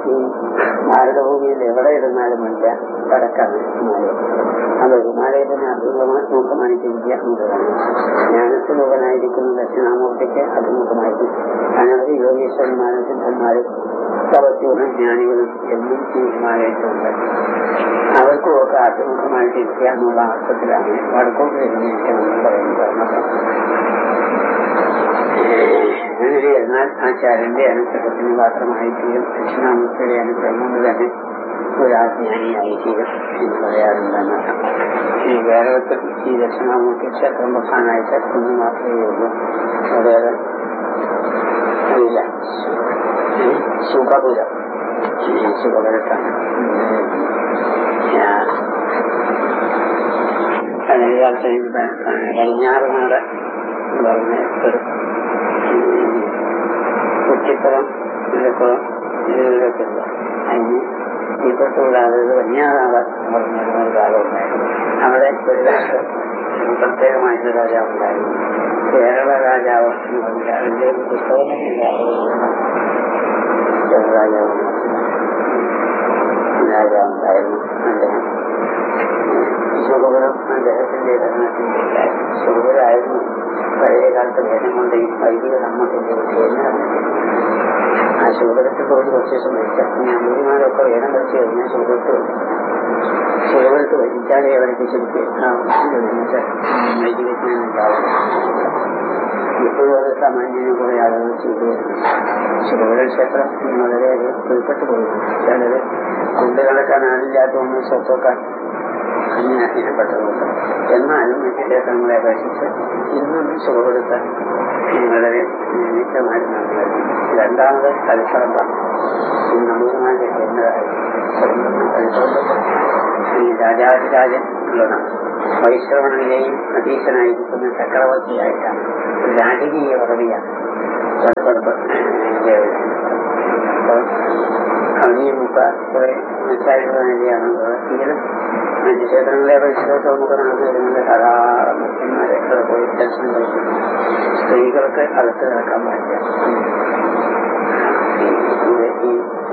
ഈ ഭാരതഭൂമിയിൽ എവിടെ ഇരുന്നാലും വേണ്ട വടക്കാണ് ഹിമാലയം അത് ഹിമാലയത്തിന് അഭിമുഖമായി മുഖമായിട്ടിരിക്കുക എന്നുള്ളതാണ് ജ്ഞാനസ്വരൂപനായിരിക്കുന്ന ദക്ഷിണാമൂർത്തിക്ക് അഭിമുഖമായിട്ട് അനവധി യോഗീശ്വരന്മാരും സിദ്ധന്മാരും തപസ്യകളും ജ്ഞാനികളും എന്നും ഈ ഹിമാലയത്തിലുണ്ട് അവർക്കും ഒക്കെ അഭിമുഖമായിട്ടിരിക്കുക എന്നുള്ള അർത്ഥത്തിലാണ് വടക്കോട്ട് തിരിഞ്ഞിരിക്കണമെന്ന് പറയുന്നത് അങ്ങനെ എന്നാൽ ആചാര്യന്റെ അനുഗ്രഹത്തിന് മാത്രമായി തീരും ദക്ഷിണാമൂർത്തിയുടെ അനുഗ്രഹം കൊണ്ട് തന്നെ ഒരാജ്ഞാനിയായി തീരും എന്ന് പറയാറുണ്ടെന്ന് ഈ കേരളത്തിൽ ഈ ദക്ഷിണാമൂർത്തി ക്ഷേത്രം പ്രധാനമായിട്ട് ഒന്ന് മാത്രമേ ഉള്ളൂ അതായത് അറിയില്ല സുഖപുരം സുഖപുരത്താണ് പഴയകാലത്ത് പടിഞ്ഞാറുനാട് എന്ന് പറഞ്ഞ ഒരു കുറ്റിപ്പുറം ഇലക്കുളം ഇതിലൊക്കെ ഉണ്ട് അതിന് ഇപ്പത്തുകൂടാതെ പടിഞ്ഞാറാണ് പറഞ്ഞിരുന്ന ഒരു കാലമുണ്ടായിരുന്നു അവിടെ ഒരു രാഷ്ട്രം പ്രത്യേകമായിട്ട് രാജാവ് ഉണ്ടായിരുന്നു കേരള രാജാവ് എന്ന് പറഞ്ഞാൽ അതിന്റെ ഒരു പുസ്തകം കേരള രാജാവ് രാജാവ് ഉണ്ടായിരുന്നു അദ്ദേഹം സുഖപുരം അദ്ദേഹത്തിന്റെ ഭരണത്തിന്റെ സുഖപുരായിരുന്നു പഴയ കാലത്ത് വേദം കൊണ്ട് ഈ വൈദിക ധർമ്മത്തിന്റെ വിഷയം ആ ശുഭപുരത്തിൽ പോയി കുറച്ച് സമയത്ത് ഞാൻ ഗുരുമാരൊക്കെ വേദം പഠിച്ചു കഴിഞ്ഞാൽ ശുഭപുരത്ത് വരും ശുഭപുരത്ത് വഹിച്ചാലേ അവർക്ക് ശരിക്കും ആ വൈദികജ്ഞാനം ഉണ്ടാവും ഇപ്പോഴും അത് സാമാന്യന് കുറെ ആളുകൾ ചെയ്തു ശുഭപുര ക്ഷേത്രം വളരെയധികം ഉൾപ്പെട്ടു പോയി ചിലര് കൊണ്ട് നടക്കാൻ ആളില്ലാത്തതൊന്നും സ്വത്തൊക്കെ അങ്ങനെ അധീനപ്പെട്ടതുകൊണ്ട് എന്നാലും മറ്റു ക്ഷേത്രങ്ങളെ അപേക്ഷിച്ച് ഇന്നും സുഖപ്പെടുത്താൻ വളരെ നിമിത്തമായിരുന്നു രണ്ടാമത് തലപ്പറമ്പാണ് ഈ നമ്പൂതിരിമാരുടെ കേന്ദ്രമായി ഈ രാജാതിരാജൻ ഉള്ളതാണ് വൈശ്രവണനിലെയും അധീശനായിരിക്കുന്ന ചക്രവർത്തിയായിട്ടാണ് രാജകീയ പദവിയാണ് തലപ്പറമ്പ് അവനിയുമൊക്കെ കുറെ മെച്ചായിട്ടുള്ള നിലയാണ് എങ്കിലും മറ്റു ക്ഷേത്രങ്ങളെ അപേക്ഷിച്ച് നമുക്ക് നടന്നു വരുന്നത് ധാരാളം മുഖ്യന്മാരെ അവിടെ പോയി ദർശനം കഴിക്കും സ്ത്രീകൾക്ക് അകത്ത് കിടക്കാൻ പാടില്ല ഈ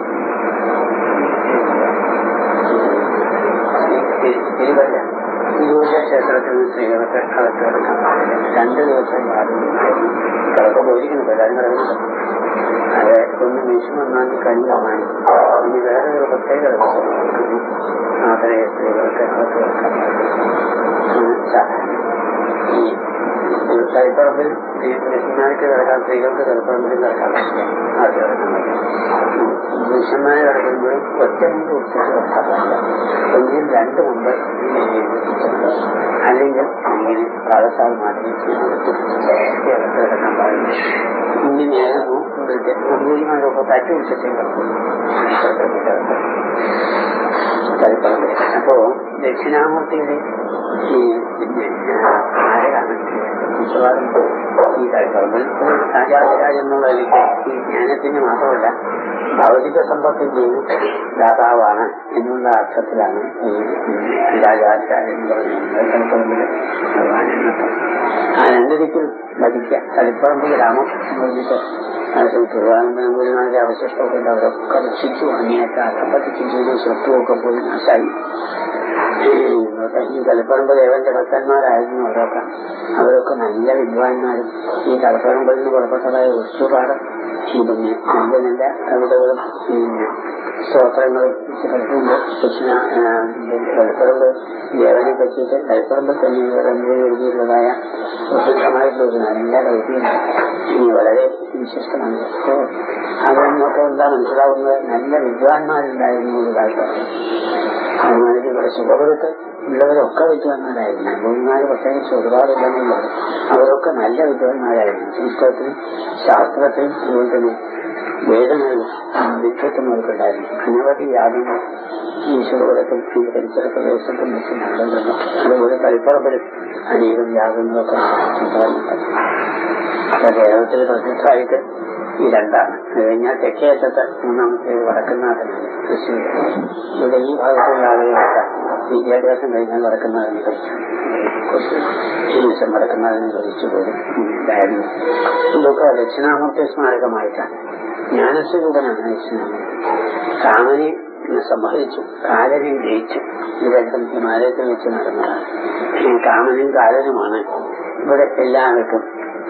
തിരുവല്ല തിരുവല്ല ക്ഷേത്രത്തിൽ നിന്ന് സ്ത്രീകൾക്ക് അകത്ത് കിടക്കാൻ പാടില്ല രണ്ട് ദിവസം പാടുന്നുണ്ടായിരുന്നു കിടക്കം പോയിരിക്കുന്നു എല്ലാവരും കിടക്കുന്നുണ്ട് അത് ഒന്ന് വിഷു ഒന്നാം കഴിഞ്ഞാണ് ഇനി വേറെ ഒരു പ്രത്യേക ദിവസം മാത്രമേ സ്ത്രീകൾക്ക് അകത്ത് കിടക്കാൻ പാടില്ല ഈ തലപ്പറമ്പിൽ പുരുഷന്മാർക്ക് കിടക്കാൻ സ്ത്രീകൾക്ക് തലപ്പറമ്പിൽ കിടക്കാൻ പറ്റില്ല അത് പുരുഷന്മാർ കിടക്കുമ്പോഴും ഒറ്റ മുമ്പ് ഉച്ചയ്ക്ക് കിടക്കാൻ പാടില്ല ഒന്നിനും രണ്ട് മുമ്പ് അല്ലെങ്കിൽ ഇങ്ങനെ പാദസാൽ മാത്രമേ അകത്ത് കിടക്കാൻ പാടില്ല ഇങ്ങനെയായിരുന്നു ഇവിടുത്തെ നമ്പൂതിരിമാരൊക്കെ തട്ടി പിടിച്ചിട്ടേ കിടക്കുള്ളൂ തലപ്പറമ്പിൽ അപ്പോ ദക്ഷിണാമൂർത്തിയുടെ ഈ പിന്നെ ആരെയാണ് മിക്കവാറും ഈ തലപ്പറമ്പിൽ രാജാതിരാജ് എന്നുള്ള നിലയ്ക്ക് ഈ ജ്ഞാനത്തിന് മാത്രമല്ല ഭൗതിക സമ്പത്തിന്റെയും ദാതാവാണ് എന്നുള്ള അർത്ഥത്തിലാണ് ഈ രാജാതിരാജൻ എന്ന് പറയുന്നത് തലപ്പറമ്പിൽ ഭഗവാനെന്നർത്ഥം ആ രണ്ട് ദിക്കിൽ ഭരിക്കുക തലപ്പറമ്പ് ഗ്രാമം എന്ന് പറഞ്ഞിട്ട് തിരുവാനന്തപുരമാരുടെ അവശിഷ്ടമൊക്കെ ഉണ്ട് അവരൊക്കെ നശിച്ചു വാങ്ങിയേക്കാം അകപ്പത്തിച്ചും ചെയ്തു സ്വത്തുമൊക്കെ പോയി നാശായി ഈ തലപ്പറമ്പ് ദേവന്റെ ഭക്തന്മാരായിരുന്നു അവരൊക്കെ അവരൊക്കെ നല്ല വിദ്വാൻമാരും ഈ തലപ്പറമ്പിൽ നിന്ന് പുറപ്പെട്ടതായ ഒരുപാട് പിന്നെ നല്ല നല്ല കവിതകളും പിന്നെ സ്തോത്രങ്ങളും കേൾക്കുമ്പോൾ കൃഷ്ണ തലപ്പറമ്പ് ദേവനെ പറ്റിയിട്ട് തലപ്പറമ്പിൽ തന്നെ എഴുതിയിട്ടുള്ളതായ പ്രസിദ്ധമായിട്ടുള്ള ഒരു നല്ല കവിതയുണ്ട് ഇനി വളരെ വിശിഷ്ടമാണ് അപ്പോൾ അതിൽ നിന്നൊക്കെ എന്താ മനസ്സിലാവുന്നത് നല്ല വിദ്വാൻമാരുണ്ടായിരുന്നു ഒരു കാലത്ത് അതുമാതിരി ഇവിടെ സുഖപുരത്ത് ഉള്ളവരൊക്കെ വിദ്വാൻമാരായിരുന്നു ഗുരുമാർ പ്രത്യേകിച്ച് ഒരുപാടില്ലെന്നുള്ളത് അവരൊക്കെ നല്ല വിദ്വാൻമാരായിരുന്നു സംസ്കൃതത്തിനും ശാസ്ത്രത്തിനും അതുപോലെ തന്നെ വേദങ്ങളിലും വിദ്വത്വം അവർക്കുണ്ടായിരുന്നു അനവധി യാഗങ്ങൾ ഈ സുഖപുരത്തിൽ ഈ പരിസര പ്രദേശത്തും മറ്റും നടന്നിരുന്നു അതുപോലെ തളിപ്പറമ്പിലും അനേകം യാഗങ്ങളൊക്കെ ഉണ്ടായിരുന്നു കേരളത്തിൽ പ്രസിദ്ധമായിട്ട് ഈ രണ്ടാണ് അത് കഴിഞ്ഞാൽ തെക്കേ അറ്റത്ത് മൂന്നാമത്തെ വടക്കുന്നാഥനാണ് തൃശ്ശൂർ ഇവിടെ ഈ ഭാഗത്തുള്ള ആളുകളൊക്കെ വിദ്യാഭ്യാസം കഴിഞ്ഞാൽ വടക്കുന്നാഥനെ കഴിച്ചു കുറച്ച് ദിവസം വടക്കുന്നാഥനെ കഴിച്ചു പോലും ഉണ്ടായിരുന്നു ഇതൊക്കെ ദക്ഷിണാമൂർത്തി സ്മാരകമായിട്ടാണ് ജ്ഞാനസ്വരൂപനാണ് വിഷ്ണു കാമനെ സംഹരിച്ചു കാലനെ ജയിച്ചു ഇത് രണ്ടും ഹിമാലയത്തിൽ വെച്ച് നടന്നതാണ് ഈ കാമനും കാലനുമാണ് ഇവിടെ എല്ലാവർക്കും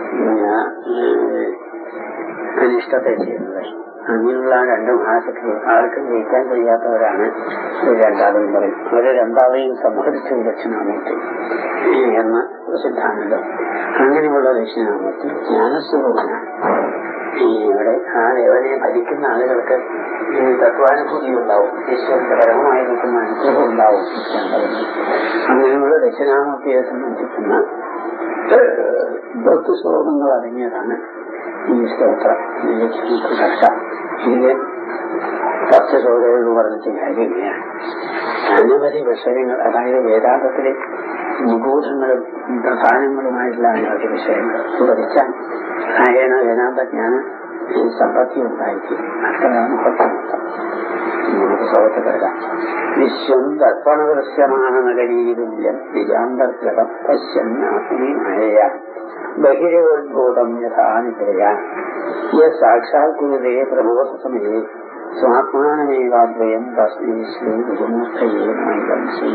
അനിഷ്ടത്തെ ചെയ്യുന്നത് അങ്ങനെയുള്ള രണ്ട് ഭാഷയ്ക്ക് ആർക്കും ജയിക്കാൻ കഴിയാത്തവരാണ് ഒരു രണ്ടാമതും പറയും അവരെ രണ്ടാമതെയും സംഹരിച്ചു ദക്ഷിണാമൂർത്തി എന്ന സിദ്ധാന്തം അങ്ങനെയുള്ള ദക്ഷിണാമൂർത്തി ജ്ഞാനസ്വരൂപനാണ് ഈ ഇവിടെ ആ ദേവനെ ഭരിക്കുന്ന ആളുകൾക്ക് ഈ തത്വാനുഭൂതി ഉണ്ടാവും ഈശ്വരന്റെ പരമമായി നിൽക്കുന്ന അനുഗ്രഹം ഉണ്ടാവും അങ്ങനെയുള്ള ദക്ഷിണാമൂർത്തിയെ സംബന്ധിക്കുന്ന ഭക്തി ശ്ലോകങ്ങൾ അടങ്ങിയതാണ് ഈ സ്തോത്രം കർഷ ഇതിന് പത്ത് ശ്ലോകങ്ങൾ പറഞ്ഞിട്ട് കാര്യമില്ല അനവധി വിഷയങ്ങൾ അതായത് വേദാന്തത്തിലെ നിഗൂഢങ്ങളും പ്രധാനങ്ങളുമായിട്ടുള്ള അനവധി വിഷയങ്ങൾ പഠിച്ചാൽ നാരായണ വേദാന്തജ്ഞാന സമ്പത്തി ഉണ്ടായിരിക്കും അത്രയാണ് നമുക്ക് സ്വാഗതപ്പെടാം വിശ്വം ദർപ്പണദൃശ്യമാണ് നഗരീതുല്യം നിജാന്തർഗതം പശ്യന്നാത്മീ മഴയ ബഹിരോദ്ഭൂതം യഥാ നിദ്രയ യ സാക്ഷാൽ കുരുതേ പ്രബോധസമയേ സ്വാത്മാനമേവാദ്വയം തസ്മൈ ശ്രീ ഗുരുമൂർത്തയേ മംഗളം ശ്രീ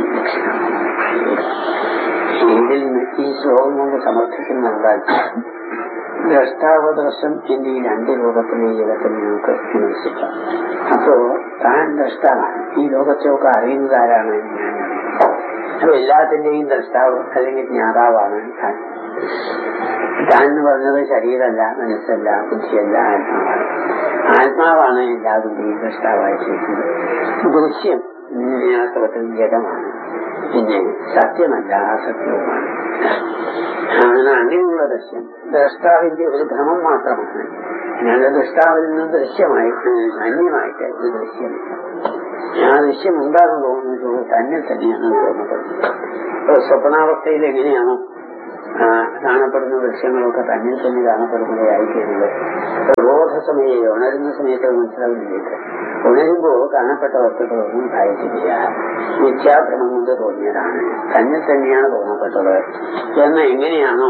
ഇതിൽ നിന്ന് ഈ ശ്ലോകം കൊണ്ട് സമർത്ഥിക്കുന്ന എന്താൽ ദ്രഷ്ടാവദർശം എന്നീ രണ്ട് രൂപത്തിലെ ഇതൊക്കെ നമുക്ക് വിമർശിക്കാം അപ്പോ താൻ ദ്രഷ്ടാവാണ് ഈ ലോകത്തെയൊക്കെ അറിയുന്നത് ആരാണ് ഞാൻ അപ്പൊ എല്ലാത്തിന്റെയും ദ്രഷ്ടാവ് അല്ലെങ്കിൽ ജ്ഞാതാവാണ് താൻ താൻ എന്ന് പറഞ്ഞത് ശരീരമല്ല മനസ്സല്ല ബുദ്ധിയല്ല ആത്മാവാണ് ആത്മാവാണ് എല്ലാത്തിന്റെയും ദ്രഷ്ടാവായിട്ടിരിക്കുന്നത് ദൃശ്യം ശാസ്ത്രത്തിൽ ജഡമാണ് പിന്നെ സത്യമല്ല അസത്യവുമാണ് ആണ് അങ്ങനെയുള്ള ദൃശ്യം ദ്രഷ്ടാവിന്റെ ഒരു ഭ്രമം മാത്രമാണ് അല്ലാതെ ദൃഷ്ടാവിൽ നിന്ന് ദൃശ്യമായിട്ട് അന്യമായിട്ട് ഒരു ദൃശ്യമില്ല ആ ദൃശ്യം ഉണ്ടാകും തോന്നുന്നത് തന്നെ തന്നെയാണ് തോന്നപ്പെടുന്നത് സ്വപ്നാവസ്ഥയിൽ എങ്ങനെയാണോ കാണപ്പെടുന്ന ദൃശ്യങ്ങളൊക്കെ തന്നിൽ തന്നെ കാണപ്പെടുന്നതായിത്തീരുന്നത് പ്രബോധ സമയം ഉണരുന്ന സമയത്ത് മനസ്സിലാവുന്നില്ല ഉണരുമ്പോൾ കാണപ്പെട്ട വസ്തുക്കളൊന്നും ഉണ്ടായിട്ടില്ല മിഥ്യാഭ്രമം കൊണ്ട് തോന്നിയതാണ് തന്നിൽ തന്നെയാണ് തോന്നപ്പെട്ടത് എന്ന് എങ്ങനെയാണോ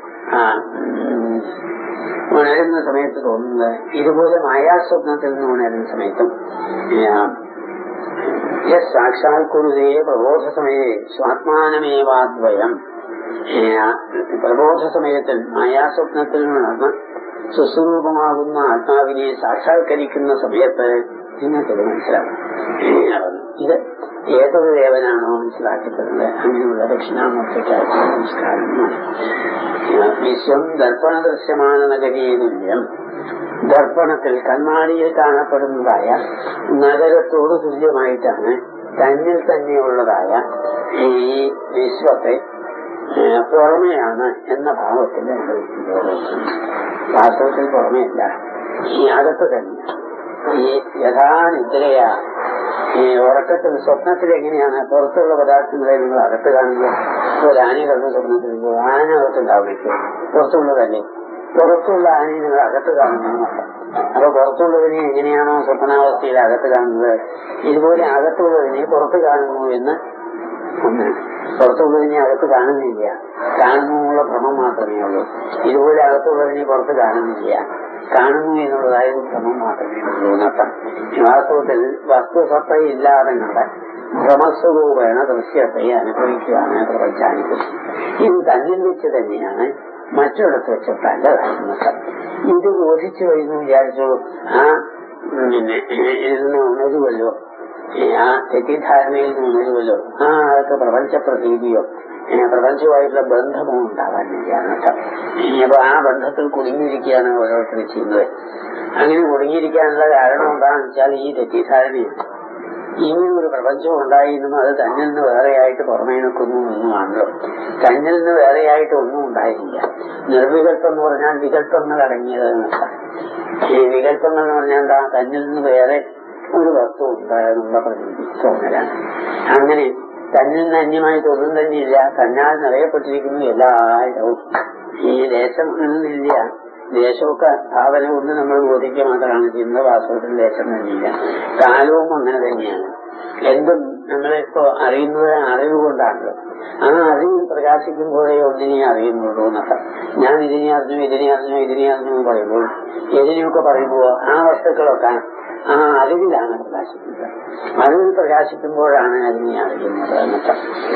ഉണരുന്ന സമയത്ത് തോന്നുന്നത് ഇതുപോലെ മായാസ്വപ്നത്തിൽ നിന്ന് ഉണരുന്ന സമയത്തും സാക്ഷാൽ കുരുതേ പ്രബോധ സമയേ സ്വാത്മാനമേവാദ്വയം പ്രബോധ സമയത്തിൽ മായാസ്വപ്നത്തിൽ നടന്ന് സുസ്വരൂപമാകുന്ന ആത്മാവിനെ സാക്ഷാത്കരിക്കുന്ന സമയത്ത് നിങ്ങൾക്കിത് മനസ്സിലാവും ഇത് ഏതൊരു ദേവനാണോ മനസ്സിലാക്കപ്പെടുന്നത് അങ്ങനെയുള്ള ദക്ഷിണാമൂർത്തിക്കാരുടെ നമസ്കാരമാണ് വിശ്വം ദർപ്പണ ദൃശ്യമാണ് നഗരീതുല്യം ദർപ്പണത്തിൽ കൺമാടിയിൽ കാണപ്പെടുന്നതായ നഗരത്തോട് തുല്യമായിട്ടാണ് തന്നിൽ തന്നെയുള്ളതായ ഈ വിശ്വത്തെ പുറമെയാണ് എന്ന ഭാവത്തിൽ അനുഭവിക്കുന്നത് വാസ്തവത്തിൽ പുറമെയല്ല ഈ അകത്ത് തന്നെ ഈ യഥാനിദ്രയ ഈ ഉറക്കത്തിൽ സ്വപ്നത്തിൽ എങ്ങനെയാണ് പുറത്തുള്ള പദാർത്ഥങ്ങളെ നിങ്ങൾ അകത്ത് കാണുക ഒരു ആന കിടന്ന സ്വപ്നത്തിൽ ആന അകത്തുണ്ടാവില്ല പുറത്തുള്ളതല്ലേ പുറത്തുള്ള ആനയെ നിങ്ങൾ അകത്ത് കാണുന്നു അപ്പൊ പുറത്തുള്ളതിനെ എങ്ങനെയാണോ സ്വപ്നാവസ്ഥയിൽ അകത്ത് കാണുന്നത് ഇതുപോലെ അകത്തുള്ളതിനെ പുറത്ത് കാണുന്നു എന്ന് ഒന്ന് പുറത്തുള്ളതിനെ അകത്ത് കാണുന്നില്ല കാണുന്നുള്ള ഭ്രമം മാത്രമേ ഉള്ളൂ ഇതുപോലെ അകത്തുള്ളതിനെ പുറത്ത് കാണുന്നില്ല കാണുന്നു എന്നുള്ളതായ ഒരു ഭ്രമം മാത്രമേ ഉള്ളൂ എന്നർത്ഥം വാസ്തവത്തിൽ വസ്തുസത്ത ഇല്ലാതെ കണ്ട് ഭ്രമസ്വരൂപേണ ദൃശ്യത്തെ അനുഭവിക്കുകയാണ് പ്രപഞ്ചാനുഭവം ഇത് തന്നിൽ വെച്ച് തന്നെയാണ് മറ്റൊരിടത്ത് വെച്ചിട്ടല്ല എന്നർത്ഥം ഇത് ബോധിച്ചു കഴിഞ്ഞു വിചാരിച്ചു ആ പിന്നെ ഇതിന് ഉണരുമല്ലോ ആ തെറ്റിദ്ധാരണയിൽ നിന്ന് ഉണരുമല്ലോ ആ അതൊക്കെ പ്രപഞ്ച പ്രതീതിയോ പ്രപഞ്ചവുമായിട്ടുള്ള ബന്ധമോ ഉണ്ടാവാനില്ല എന്നർത്ഥം അപ്പൊ ആ ബന്ധത്തിൽ കുടുങ്ങിയിരിക്കുകയാണ് ഓരോരുത്തർ ചെയ്യുന്നത് അങ്ങനെ കുടുങ്ങിയിരിക്കാനുള്ള കാരണം എന്താണെന്ന് വെച്ചാൽ ഈ തെറ്റിദ്ധാരണയാണ് ഇനി ഒരു പ്രപഞ്ചം ഉണ്ടായിരുന്നു അത് തന്നിൽ നിന്ന് വേറെയായിട്ട് പുറമേ നിൽക്കുന്നു എന്നുമാണല്ലോ തന്നിൽ നിന്ന് വേറെയായിട്ട് ഒന്നും ഉണ്ടായില്ല നിർവികല്പം എന്ന് പറഞ്ഞാൽ വികല്പങ്ങൾ അടങ്ങിയത് എന്നർത്ഥം ഈ വികല്പങ്ങൾ എന്ന് പറഞ്ഞാൽ എന്താ തന്നിൽ നിന്ന് വേറെ ഒരു വസ്തു ഉണ്ടായെന്നുള്ള പ്രതീതി തോന്നലാണ് അങ്ങനെ തന്നിൽ നിന്ന് അന്യമായിട്ട് ഒന്നും തന്നെയില്ല തന്നാൽ നിറയപ്പെട്ടിരിക്കുന്നു എല്ലായിടവും ഈ ദേശം എന്നില്ല ദേശമൊക്കെ ഭാവന കൊണ്ട് നമ്മൾ ബോധിക്കുക മാത്രമാണ് ചെയ്യുന്നത് വാസ്തവത്തിൽ ദേശം തന്നെയില്ല കാലവും അങ്ങനെ തന്നെയാണ് എന്തും നമ്മളിപ്പോ അറിയുന്നത് അറിവ് കൊണ്ടാണല്ലോ ആ അറിവ് പ്രകാശിക്കുമ്പോഴേ ഒന്നിനെ അറിയുന്നുള്ളൂ എന്നർത്ഥം ഞാൻ ഇതിനെ അറിഞ്ഞു ഇതിനെ അറിഞ്ഞു ഇതിനെ അറിഞ്ഞു എന്ന് പറയുമ്പോൾ ഇതിനെയൊക്കെ പറയുമ്പോൾ ആ വസ്തുക്കളൊക്കെ ആ അറിവിലാണ് പ്രകാശിക്കുന്നത് അറിവിൽ പ്രകാശിക്കുമ്പോഴാണ് അതിനെ അറിയുന്നത് എന്നർത്ഥം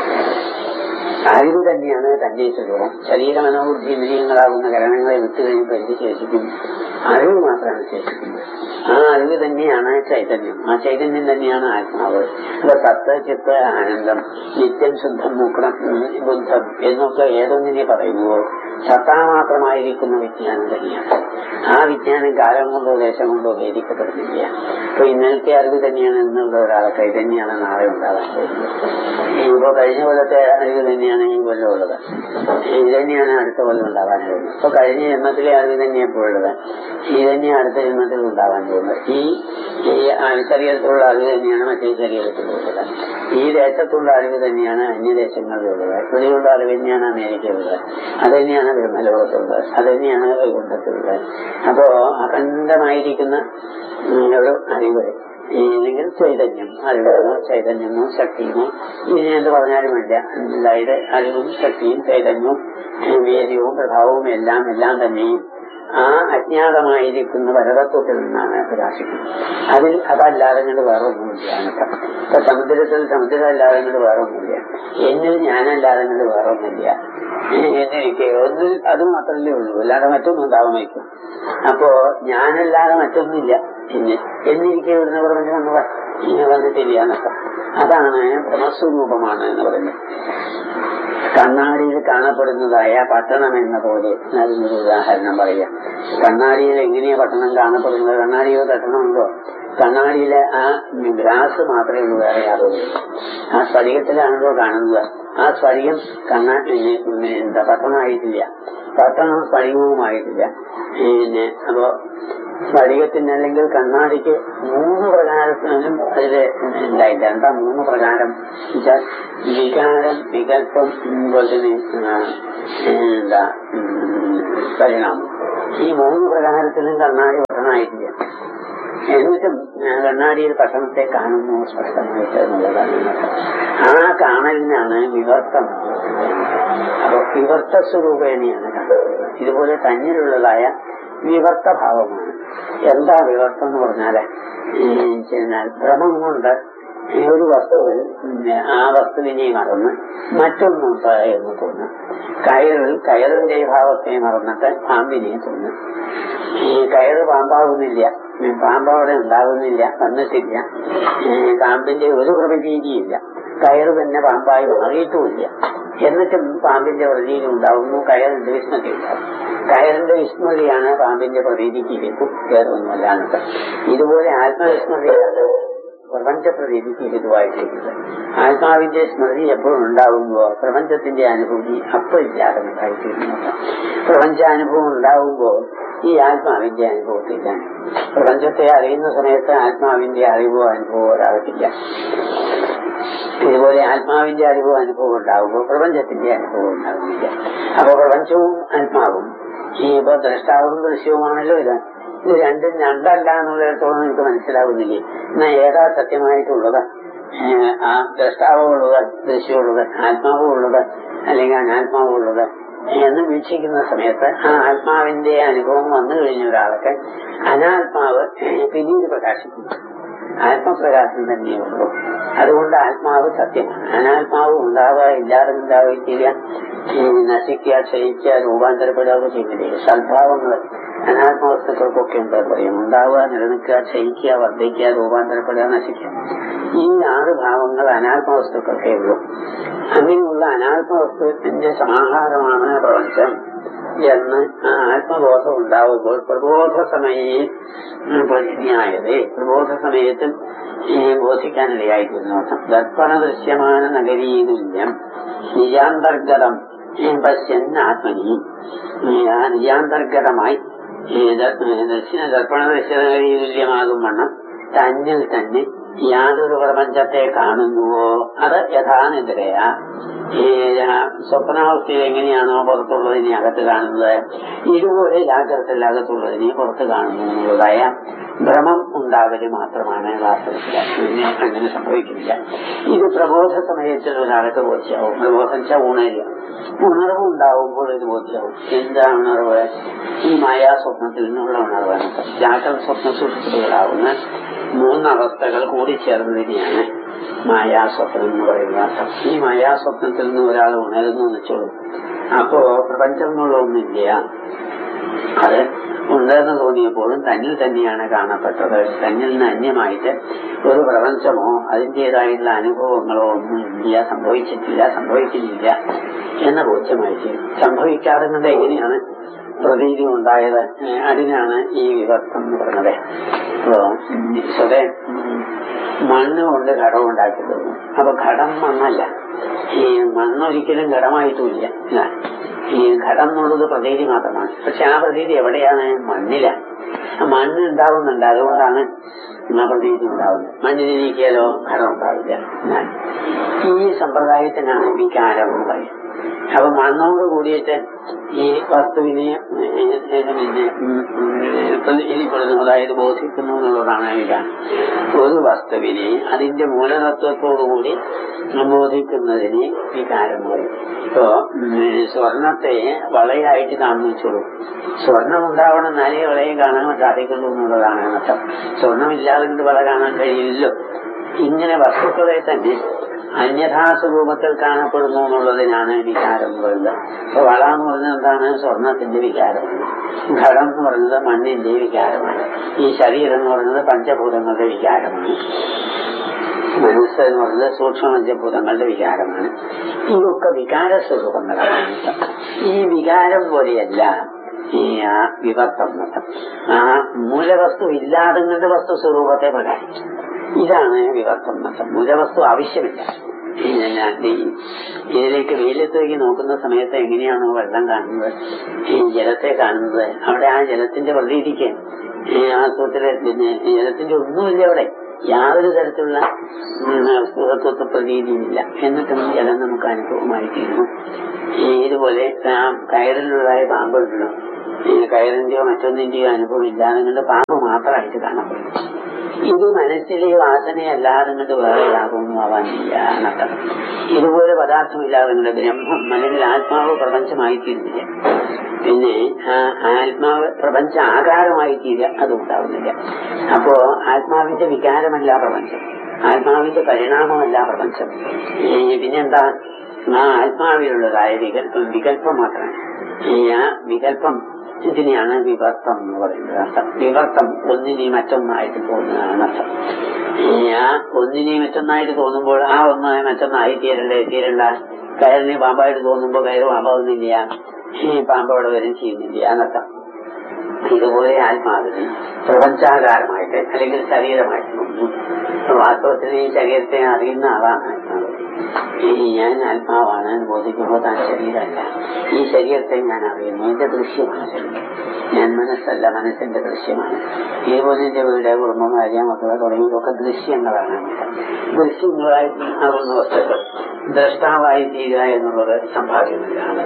അറിവ് തന്നെയാണ് തന്റെ സ്വരൂപം ശരീര മനോബുദ്ധി ഇന്ദ്രിയങ്ങളാകുന്ന കരണങ്ങളെ വിട്ടു കഴിയുമ്പോൾ എന്ത് ശേഷിക്കും അറിവ് മാത്രമാണ് ശേഷിക്കുന്നത് ആ അറിവ് തന്നെയാണ് ചൈതന്യം ആ ചൈതന്യം തന്നെയാണ് ആത്മാവ് അപ്പൊ സത്ത് ചിത്ത് ആനന്ദം നിത്യം ശുദ്ധം മുക്കണം ബുദ്ധം എന്നൊക്കെ ഏതൊന്നിനെ പറയുന്നുവോ സത്താ മാത്രമായിരിക്കുന്ന വിജ്ഞാനം തന്നെയാണ് ആ വിജ്ഞാനം കാലം കൊണ്ടോ ദേശം കൊണ്ടോ ഭേദിക്കപ്പെടുന്നില്ല അപ്പൊ ഇന്നലത്തെ അറിവ് തന്നെയാണ് എന്നുള്ള ഒരാൾക്ക് ഇത് തന്നെയാണ് നാളെ ഉണ്ടാകാൻ പോകുന്നത് ഇപ്പൊ കഴിഞ്ഞ കൊല്ലത്തെ അറിവ് തന്നെയാണ് ഈ കൊല്ലം ഉള്ളത് ഇത് തന്നെയാണ് അടുത്ത കൊല്ലം ഉണ്ടാകാൻ പോകുന്നത് അപ്പൊ കഴിഞ്ഞ ജന്മത്തിലെ അറിവ് തന്നെ എപ്പോഴുള്ളത് ഈ തന്നെ അടുത്ത ജന്മത്തിൽ ഉണ്ടാകാൻ പോകുന്നത് ഈ ഈ ശരീരത്തിലുള്ള അറിവ് തന്നെയാണ് മറ്റേ ശരീരത്തിലുള്ളത് ഈ ദേശത്തുള്ള അറിവ് തന്നെയാണ് അന്യദേശങ്ങളിലുള്ളത് ഇവിടെയുള്ള അറിവ് തന്നെയാണ് അമേരിക്കയിലുള്ളത് അത് തന്നെയാണ് ബ്രഹ്മലോകത്തുള്ളത് അത് തന്നെയാണ് വൈകുണ്ഠത്തിലുള്ളത് അപ്പോ അഖണ്ഡമായിരിക്കുന്ന ഉം, ഒരു അറിവ് അല്ലെങ്കിൽ ചൈതന്യം അറിവെന്നോ ചൈതന്യമോ ശക്തിയുമോ ഇനി എന്ത് പറഞ്ഞാലും വേണ്ട അതായത് അറിവും ശക്തിയും ചൈതന്യവും വീര്യവും പ്രഭാവവും എല്ലാം എല്ലാം തന്നെയും ആ അജ്ഞാതമായിരിക്കുന്ന പരതത്വത്തിൽ നിന്നാണ് പ്രകാശിക്കുന്നത് അതിൽ അതല്ലാതെ കണ്ട് വേറെ ഒന്നുമില്ല എന്നർത്ഥം ഇപ്പൊ സമുദ്രത്തിൽ സമുദ്രം അല്ലാതെ കണ്ട് വേറെ ഒന്നുമില്ല എന്നിൽ ഞാനല്ലാതെ കണ്ട് വേറെ ഒന്നുമില്ല എന്നിരിക്കെ ഒന്നിൽ അത് മാത്രമല്ലേ ഉള്ളൂ അല്ലാതെ മറ്റൊന്നും ഉണ്ടാവാൻ വയ്ക്കും അപ്പോ ഞാനല്ലാതെ മറ്റൊന്നുമില്ല എന്ന് എന്നിരിക്കെ ഇവിടുന്ന് പറഞ്ഞു വന്നത് ഇങ്ങനെ വന്നിട്ടില്ല എന്നൊക്കെ അതാണ് ബ്രഹ്മസ്വരൂപമാണ് എന്ന് പറയുന്നത് കണ്ണാടിയിൽ കാണപ്പെടുന്നതായ പട്ടണം എന്ന പോലെ അതിനൊരു ഉദാഹരണം പറയാം കണ്ണാടിയിൽ എങ്ങനെയാ പട്ടണം കാണപ്പെടുന്നത് കണ്ണാടിയോ പട്ടണമുണ്ടോ കണ്ണാടിയിലെ ആ ഗ്ലാസ് മാത്രമേ ഉള്ളൂ വേറെ യാതൊരു ആ സ്ഫടികത്തിലാണല്ലോ കാണുന്നത് ആ സ്ഫടികം കണ്ണാ പിന്നെ എന്താ പട്ടണമായിട്ടില്ല പട്ടണം സ്ഫടികവുമായിട്ടില്ല പിന്നെ അപ്പോ സ്ഫടികത്തിന് അല്ലെങ്കിൽ കണ്ണാടിക്ക് മൂന്ന് പ്രകാരത്തിനും അതില് ഉണ്ടായില്ല എന്താ മൂന്ന് പ്രകാരം എന്നുവെച്ചാൽ വികാരം വികല്പം പോലെ തന്നെ ആ, എന്താ ഉം, പരിണാമം ഈ മൂന്ന് പ്രകാരത്തിലും കണ്ണാടി പട്ടണമായിട്ടില്ല എന്നിട്ടും ആ, കണ്ണാടിയിൽ പട്ടണത്തെ കാണുന്നു സ്പഷ്ടമായിട്ട് എന്നുള്ളതാണ് ഇതിനർത്ഥം. ആ കാണലിനാണ് വിവർത്തം അപ്പൊ വിവർത്ത സ്വരൂപേണയാണ് കാണുന്നത് ഇതുപോലെ തന്നിലുള്ളതായ വിവർത്ത ഭാവമാണ് എന്താ വിവർത്തം എന്ന് പറഞ്ഞാല് ഈ ചെന്നാൽ ഭ്രമം കൊണ്ട് ഈ ഒരു വസ്തുവിൽ പിന്നെ ആ വസ്തുവിനെ മറന്ന് മറ്റൊന്നുണ്ട് എന്ന് തോന്നും കയറിൽ കയറിന്റെ ഭാവത്തെ മറന്നിട്ട് പാമ്പിനെ തോന്നും ഈ കയറ് പാമ്പാവുന്നില്ല ഈ പാമ്പ് അവിടെ ഉണ്ടാകുന്നില്ല വന്നിട്ടില്ല ഈ പാമ്പിന്റെ ഒരു പ്രതീതിയില്ല കയറ് തന്നെ പാമ്പായി മാറിയിട്ടുമില്ല എന്നിട്ടും പാമ്പിന്റെ പ്രതീതി ഉണ്ടാവുന്നു കയറിന്റെ വിസ്മൃതി ഉണ്ടാവും കയറിന്റെ വിസ്മൃതിയാണ് പാമ്പിന്റെ പ്രതീതിക്ക് ഹേതു വേറൊന്നുമല്ല എന്നൊക്കെ ഇതുപോലെ ആത്മവിസ്മൃതിയാണ് പ്രപഞ്ച പ്രതീതിക്ക് ഹേതുവായിട്ടിരിക്കുന്നത് ആത്മാവിന്റെ സ്മൃതി എപ്പോഴും ഉണ്ടാകുമ്പോ പ്രപഞ്ചത്തിന്റെ അനുഭൂതി അപ്പോൾ ഇല്ലാതെ ഉണ്ടായിത്തീരുന്നു പ്രപഞ്ചാനുഭവം ഉണ്ടാകുമ്പോൾ ഈ ആത്മാവിന്റെ അനുഭവത്തില്ല പ്രപഞ്ചത്തെ അറിയുന്ന സമയത്ത് ആത്മാവിന്റെ അറിവോ അനുഭവമോ ഒരാൾക്കില്ല ഇതുപോലെ ആത്മാവിന്റെ അറിവോ അനുഭവം ഉണ്ടാകുമ്പോൾ പ്രപഞ്ചത്തിന്റെ അനുഭവം ഉണ്ടാകുന്നില്ല അപ്പൊ പ്രപഞ്ചവും ആത്മാവും ഈ ഇപ്പൊ ദ്രഷ്ടാവും ദൃശ്യവുമാണല്ലോ ഇത് ഇത് രണ്ടും രണ്ടല്ല എന്നുള്ളിടത്തോളം നിങ്ങൾക്ക് മനസ്സിലാവുന്നില്ലേ എന്നാ ഏതാ സത്യമായിട്ടുള്ളത് ഏഹ് ആ ദ്രഷ്ടാവും ഉള്ളത് ദൃശ്യമുള്ളത് ആത്മാവും ഉള്ളത് അല്ലെങ്കിൽ അനാത്മാവും ഉള്ളത് എന്ന് വീക്ഷിക്കുന്ന സമയത്ത് ആ ആത്മാവിന്റെ അനുഭവം വന്നു കഴിഞ്ഞ ഒരാൾക്ക് അനാത്മാവ് പിന്നീട് പ്രകാശിക്കുന്നു ആത്മപ്രകാശം തന്നെയേ ഉള്ളൂ അതുകൊണ്ട് ആത്മാവ് സത്യമാണ് അനാത്മാവ് ഉണ്ടാവുക ഇല്ലാതെ ഉണ്ടാവുകയില്ല ഈ നശിക്കുക ക്ഷയിക്കുക രൂപാന്തരപ്പെടുക ചെയ്യുന്നില്ല സദ്ഭാവങ്ങൾ അനാത്മ വസ്തുക്കൾക്കൊക്കെ ഉണ്ട് പറയും ഉണ്ടാവുക നിലനിൽക്കുക ക്ഷയിക്കുക വർദ്ധിക്കുക രൂപാന്തരപ്പെടുക നശിക്കുക ഈ ആറ് ഭാവങ്ങൾ അനാത്മ വസ്തുക്കൾക്കേ ഉള്ളൂ അങ്ങനെയുള്ള അനാത്മ വസ്തുവിന്റെ സമാഹാരമാണ് പ്രപഞ്ചം എന്ന് ആ ആത്മബോധം ഉണ്ടാവുമ്പോൾ പ്രബോധ സമയേ പ്രതിജ്ഞായത് പ്രബോധ സമയത്തും ഈ ബോധിക്കാനിടയായിരുന്നു ദർപ്പണ ദൃശ്യമാന നഗരീതുല്യം നിജാന്തർഗതം പശ്യൻ ആത്മനി ആ നിജാന്തർഗതമായി ഈ ദ- ദർശന ദർപ്പണ ദൃശ്യനഗരീതുല്യമാകും വണ്ണം തന്നിൽ തന്നെ യാതൊരു പ്രപഞ്ചത്തെ കാണുന്നുവോ അത് യഥാനിദ്രയ ഈ രാ- സ്വപ്നാവസ്ഥയിൽ എങ്ങനെയാണോ പുറത്തുള്ളതിനെ അകത്ത് കാണുന്നത് ഇതുപോലെ ജാഗ്രതയിൽ അകത്തുള്ളതിനെ പുറത്ത് കാണുന്നു എന്നുള്ളതായ ഭ്രമം ഉണ്ടാവല് മാത്രമാണ് വാസ്തവത്തിൽ പിന്നെ അങ്ങനെ സംഭവിക്കുന്നില്ല ഇത് പ്രബോധ സമയത്തിൽ ഒരാൾക്ക് ബോധ്യമാവും പ്രബോധം വെച്ചാൽ ഉണരുക ഉണർവ് ഉണ്ടാവുമ്പോൾ ഇത് ബോധ്യമാവും എന്താ ഉണർവ് ഈ മായാ സ്വപ്നത്തിൽ നിന്നുള്ള ഉണർവാണ് ജാഗ്രത സ്വപ്ന സുഷുപ്തികളാവുന്ന മൂന്നവസ്ഥകൾ കൂടി ചേർന്നതിനെയാണ് മായാസ്വപ്നം എന്ന് പറയുന്ന അർത്ഥം ഈ മായാസ്വപ്നത്തിൽ നിന്ന് ഒരാൾ ഉണരുന്നു എന്ന് വെച്ചോളൂ അപ്പോ പ്രപഞ്ചം എന്നുള്ള ഒന്നില്ല അത് ഉണ്ടെന്ന് തോന്നിയപ്പോഴും തന്നിൽ തന്നെയാണ് കാണപ്പെട്ടത് തന്നിൽ നിന്ന് അന്യമായിട്ട് ഒരു പ്രപഞ്ചമോ അതിൻ്റെതായിട്ടുള്ള അനുഭവങ്ങളോ ഒന്നും ഇല്ല സംഭവിച്ചിട്ടില്ല സംഭവിക്കുന്നില്ല എന്ന ബോധ്യമായിട്ട് സംഭവിക്കാറുന്നത് എങ്ങനെയാണ് പ്രതീതി ഉണ്ടായത് ഏഹ് അതിനാണ് ഈ വിവർത്തം എന്ന് പറഞ്ഞത് അപ്പോ സ്വതേ മണ്ണ് കൊണ്ട് ഘടം ഉണ്ടാക്കി തോന്നും അപ്പൊ ഘടം മണ്ണല്ല ഈ മണ്ണൊരിക്കലും ഘടമായിട്ടുമില്ല ഇല്ല. ഈ ഘടം എന്നുള്ളത് പ്രതീതി മാത്രമാണ് പക്ഷെ ആ പ്രതീതി എവിടെയാണ് മണ്ണിലാണ് ആ മണ്ണ് ഉണ്ടാവുന്നുണ്ട് അതുകൊണ്ടാണ് ആ പ്രതീതി ഉണ്ടാവുന്നത് മണ്ണിനെ നീക്കിയാലോ ഘടം ഉണ്ടാവില്ല ഇല്ല. ഈ സമ്പ്രദായത്തിനാണ് വികാരം എന്ന് പറയുന്നത് അപ്പൊ മണ്ണോട് കൂടിയിട്ട് ഈ വസ്തുവിനെ ഏഹ്, പിന്നെ ഉം, ഉം, പ്രതിനിധിപ്പെടുന്നു അതായത് ബോധിക്കുന്നു എന്നുള്ളതാണ് വികാരം ഒരു വസ്തുവിനെ അതിന്റെ മൂലതത്വത്തോടുകൂടി ബോധിക്കുന്നതിന് വികാരം പറയും ഇപ്പോ ഉം, സ്വർണത്തെ വളയായിട്ട് കാണുന്നു വെച്ചോളൂ സ്വർണം ഉണ്ടാവണം എന്നാലേ വളയെ കാണാൻ സാധിക്കുള്ളൂ എന്നുള്ളതാണ് അർത്ഥം സ്വർണമില്ലാതെ കൊണ്ട് വള കാണാൻ കഴിയില്ലല്ലോ ഇങ്ങനെ വസ്തുക്കളെ തന്നെ അന്യഥാസ്വരൂപത്തിൽ കാണപ്പെടുന്നു എന്നുള്ളതിനാണ് വികാരം എന്ന് പറയുന്നത് അപ്പൊ വള എന്ന് പറയുന്നത് എന്താണ് സ്വർണത്തിന്റെ വികാരമാണ് ഘടം എന്ന് പറയുന്നത് മണ്ണിന്റെ വികാരമാണ് ഈ ശരീരം എന്ന് പറയുന്നത് പഞ്ചഭൂതങ്ങളുടെ വികാരമാണ് മനസ്സ് എന്ന് പറയുന്നത് സൂക്ഷ്മ പഞ്ചഭൂതങ്ങളുടെ വികാരമാണ് ഇതൊക്കെ വികാര സ്വരൂപങ്ങളാണ് ഈ വികാരം പോലെയല്ല ഈ ആ വിവർത്തം മതം ആ മൂലവസ്തു ഇല്ലാതെ കൊണ്ട് വസ്തു സ്വരൂപത്തെ പ്രകാശിക്കും ഇതാണ് വിവർത്തം മതം മൂലവസ്തു ആവശ്യമില്ല ഈ ഞാൻ ഈ ഇതിലേക്ക് വെയിലത്തേക്ക് നോക്കുന്ന സമയത്ത് എങ്ങനെയാണോ വെള്ളം കാണുന്നത് ഈ ജലത്തെ കാണുന്നത് അവിടെ ആ ജലത്തിന്റെ പ്രതീതിക്ക് ഈ ആസ്വത്തില് പിന്നെ ജലത്തിന്റെ ഒന്നുമില്ല അവിടെ യാതൊരു തരത്തിലുള്ള സുഖത്വത്വ പ്രതീതിയുമില്ല എന്നിട്ടും ജലം നമുക്ക് അനുഭവമായി തീരുന്നു ഈ ഇതുപോലെ ആ കയറിലുള്ളതായ പാമ്പുണ്ടല്ലോ ഈ കയറിന്റെയോ മറ്റൊന്നിന്റെയോ അനുഭവം ഇല്ലാതെ കൊണ്ട് പാമ്പ് മാത്രമായിട്ട് കാണപ്പെടുന്നു ഇത് മനസ്സിലെ വാസനയല്ലാതെ കൊണ്ട് വേറെ യാതൊന്നും ആവാനില്ല എന്നർത്ഥം ഇതുപോലെ പദാർത്ഥമില്ലാതെ കൊണ്ട് ബ്രഹ്മം അല്ലെങ്കിൽ ആത്മാവ് പ്രപഞ്ചമായി തീരുന്നില്ല പിന്നെ ആ ആത്മാവ് പ്രപഞ്ച ആകാരമായി തീരുക അതും ഉണ്ടാവുന്നില്ല അപ്പോ ആത്മാവിന്റെ വികാരമല്ല പ്രപഞ്ചം ആത്മാവിന്റെ പരിണാമമല്ല പ്രപഞ്ചം ഏ, പിന്നെന്താ ആ ആത്മാവിലുള്ളതായ വികല്പം വികല്പം മാത്രമാണ് ഈ ആ വികല്പം ഇതിനെയാണ് വിവർത്തം എന്ന് പറയുന്നത് അർത്ഥം വിവർത്തം ഒന്നിനെയും മറ്റൊന്നായിട്ട് തോന്നുന്നതാണ് അർത്ഥം ഈ ആ ഒന്നിനെയും മറ്റൊന്നായിട്ട് തോന്നുമ്പോൾ ആ ഒന്നായി മറ്റൊന്നായി തീരണ്ടേ തീരണ്ട കയറിനെ പാമ്പായിട്ട് തോന്നുമ്പോൾ കയറ് പാമ്പാവുന്നില്ല ഈ പാമ്പ് അവിടെ വരും ചെയ്യുന്നില്ല എന്നർത്ഥം ഇതുപോലെ ആത്മാവിന് പ്രപഞ്ചാകാരമായിട്ട് അല്ലെങ്കിൽ ശരീരമായിട്ട് തോന്നുന്നു വാസ്തവത്തിൽ ഈ ശരീരത്തെ അറിയുന്ന ആളാണ് ആത്മാവ് ഈ ഞാൻ ആത്മാവാണ് എന്ന് ബോധിക്കുമ്പോൾ താൻ ശരീരമല്ല ഈ ശരീരത്തെ ഞാൻ അറിയുന്നു എന്റെ ദൃശ്യമാണ് ശരീരം ഞാൻ മനസ്സല്ല മനസ്സിന്റെ ദൃശ്യമാണ് ഇതുപോലെ എന്റെ വീട് കുടുംബം ഭാര്യ മക്കളെ തുടങ്ങിയതൊക്കെ ദൃശ്യങ്ങളാണ് ദൃശ്യങ്ങളായി ആവുന്ന വസ്തുക്കൾ ദ്രഷ്ടാവായി തീരുക എന്നുള്ളത് സംഭാവ്യമല്ലാണ്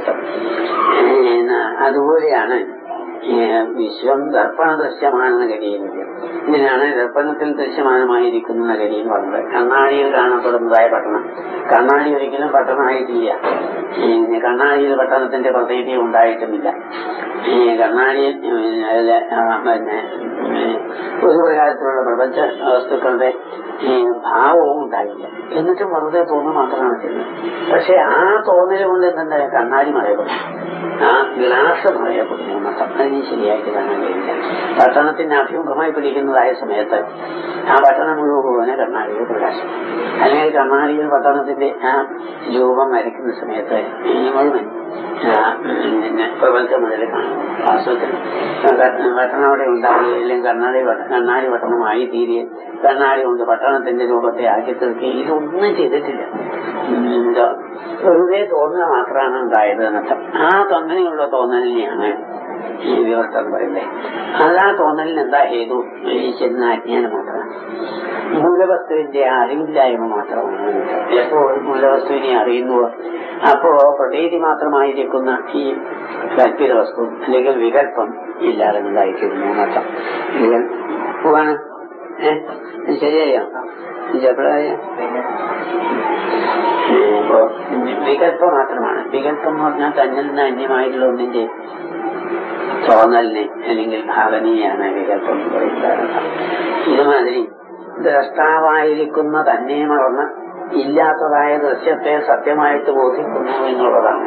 അതുപോലെയാണ് ഏഹ് വിശ്വം ദർപ്പണ ദൃശ്യമാണെന്ന ഗതിയിലുണ്ട് ഇതിനാണ് ദർപ്പണത്തിൽ ദൃശ്യമാനമായിരിക്കുന്ന ഗതി എന്ന് പറഞ്ഞത് കണ്ണാടിയിൽ കാണപ്പെടുന്നതായ പട്ടണം കണ്ണാടി ഒരിക്കലും പട്ടണമായിട്ടില്ല ഏഹ് കണ്ണാടിയിൽ പട്ടണത്തിന്റെ പ്രതീതി ഉണ്ടായിട്ടുമില്ല ഏഹ് കണ്ണാടിയിൽ ഏഹ് അതിലെ, ആ, പിന്നെ ഏഹ് ഒരു പ്രകാരത്തിലുള്ള പ്രപഞ്ച വസ്തുക്കളുടെ ഏഹ് ഭാവവും ഉണ്ടായില്ല എന്നിട്ടും വെറുതെ തോന്നുക മാത്രമാണ് ചെയ്യുന്നത് പക്ഷെ ആ തോന്നൽ കൊണ്ട് എന്തെന്താ കണ്ണാടി മറയപ്പെടും ആ ഗ്ലാസ് മറയപ്പെടുന്നു എന്നർത്ഥം അതിന് ശരിയായിട്ട് കാണാൻ കഴിയില്ല പട്ടണത്തിന്റെ അഭിമുഖമായി പിടിക്കുന്നതായ സമയത്ത് ആ പട്ടണം മുഴുവനെ കണ്ണാടിയിൽ പ്രകാശം അല്ലെങ്കിൽ കണ്ണാടിയിൽ പട്ടണത്തിന്റെ ആ രൂപം വരയ്ക്കുന്ന സമയത്ത് ഈ മുഴുവൻ ആ, പിന്നെ പ്രപഞ്ചം മുതൽ കാണും വാസ്തവത്തിൽ പട്ടണം അവിടെ ഉണ്ടാവുകയില്ലെങ്കിൽ കണ്ണാടി പട്ട- കണ്ണാടി പട്ടണമായി തീരുകയും കണ്ണാടി കൊണ്ട് പട്ടണത്തിന്റെ രൂപത്തെ ആക്കി തീർക്കുകയും ഇതൊന്നും ചെയ്തിട്ടില്ല ഉം, എന്തോ വെറുതെ തോന്നുക മാത്രമാണ് ഉണ്ടായത് എന്നർത്ഥം ആ അങ്ങനെയുള്ള തോന്നലിനെയാണ് ഈ വിവർത്തം പറയുന്നത് അത് ആ തോന്നലിന് എന്താ ഹേതു ഈ ചെന്ന അജ്ഞാനം മാത്രമാണ് മൂലവസ്തുവിന്റെ അറിവില്ലായ്മ മാത്രമാണ് എപ്പോൾ മൂലവസ്തുവിനെ അറിയുന്നുവോ അപ്പോ പ്രതീതി മാത്രമായിരിക്കുന്ന ഈ കൽപ്പിത വസ്തു അല്ലെങ്കിൽ വികല്പം ഇല്ലാതെ ഉണ്ടായിത്തീരുന്നു എന്നർത്ഥം വികൽ- പോവാണ് ഏ ശരിയായോ എപ്പോഴായ ഇപ്പോ വികല്പം മാത്രമാണ് വികല്പം എന്ന് പറഞ്ഞാൽ തന്നിൽ നിന്ന് അന്യമായിട്ടുള്ള ഒന്നിന്റെ തോന്നലിനെ അല്ലെങ്കിൽ ഭാവനയാണ് വികല്പം എന്ന് പറയുന്നത് ഇതുമാതിരി ദ്രഷ്ടാവായിരിക്കുന്ന തന്നെ മറന്ന് ഇല്ലാത്തതായ ദൃശ്യത്തെ സത്യമായിട്ട് ബോധിക്കുന്നു എന്നുള്ളതാണ്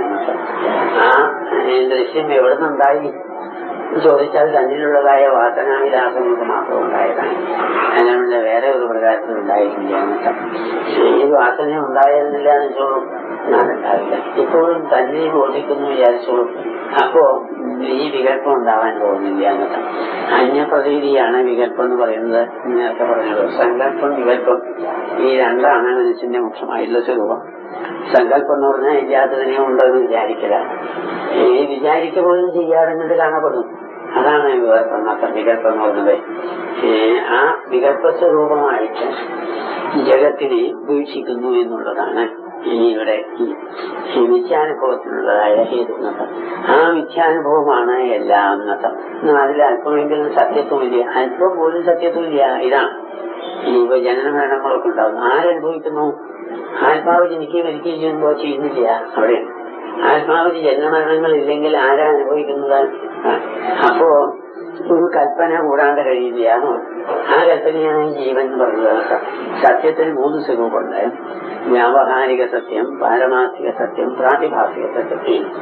ആ ദൃശ്യം എവിടെ നിന്നുണ്ടായി ചോദിച്ചാൽ തന്നിലുള്ളതായ വാസനാവിലാസം കൊണ്ട് മാത്രം ഉണ്ടായതാണ് അതിനുള്ള വേറെ ഒരു പ്രകാരത്തിൽ ഉണ്ടായിട്ടില്ല എന്നർത്ഥം ഈ വാസന ഉണ്ടായിരുന്നില്ല എന്ന് വെച്ചോളൂ ഞാനുണ്ടാവില്ല ഇപ്പോഴും തന്നെ ബോധിക്കുന്നു വിചാരിച്ചോളൂ അപ്പോ ഈ വികല്പം ഉണ്ടാവാൻ പോകുന്നില്ല എന്നർത്ഥം അന്യപ്രതീതിയാണ് വികല്പം എന്ന് പറയുന്നത് നേരത്തെ പറഞ്ഞത് സങ്കല്പം വികല്പം ഈ രണ്ടാണ് മനുഷ്യന്റെ മുഖ്യമായിട്ടുള്ള സ്വരൂപം സങ്കല്പം എന്ന് പറഞ്ഞാൽ ഇല്ലാത്തതിനെ ഉണ്ടെന്ന് വിചാരിക്കല ഈ വിചാരിക്കുമ്പോഴും ചെയ്യാറുന്നത് കാണപ്പെടുന്നു അതാണ് വികല്പം അത്ര വികല്പം എന്ന് പറയുന്നത് ആ വികല്പ സ്വരൂപമായിട്ട് ജഗത്തിനെ വീക്ഷിക്കുന്നു എന്നുള്ളതാണ് ഇവിടെ ഈ മിഥ്യാനുഭവത്തിനുള്ളതായ ഹേതു എന്നർത്ഥം ആ മിഥ്യാനുഭവമാണ് എല്ലാം എന്നർത്ഥം എന്നാൽ അതിൽ അല്പമെങ്കിലും സത്യത്വമില്ല അല്പം പോലും സത്യത്വമില്ല ഇതാണ് ഇനിയിപ്പോ ജനന മരണങ്ങളൊക്കെ ഉണ്ടാവും ആരനുഭവിക്കുന്നു ആത്മാവ് ജനിക്കുകയും മരിക്കുകയും ചെയ്യുമ്പോൾ ചെയ്യുന്നില്ല അവിടെയാണ് ആത്മാവിന് ജന്മമരണങ്ങൾ ഇല്ലെങ്കിൽ ആരാ അനുഭവിക്കുന്നത് അപ്പോ ഒരു കൽപ്പന കൂടാണ്ട് കഴിയില്ല ആ കൽപ്പനയാണ് ജീവൻ എന്ന് പറഞ്ഞത് സത്യത്തിന് മൂന്ന് സ്വരൂപമുണ്ട് വ്യാവഹാരിക സത്യം പാരമാർത്ഥിക സത്യം പ്രാതിഭാസിക സത്യം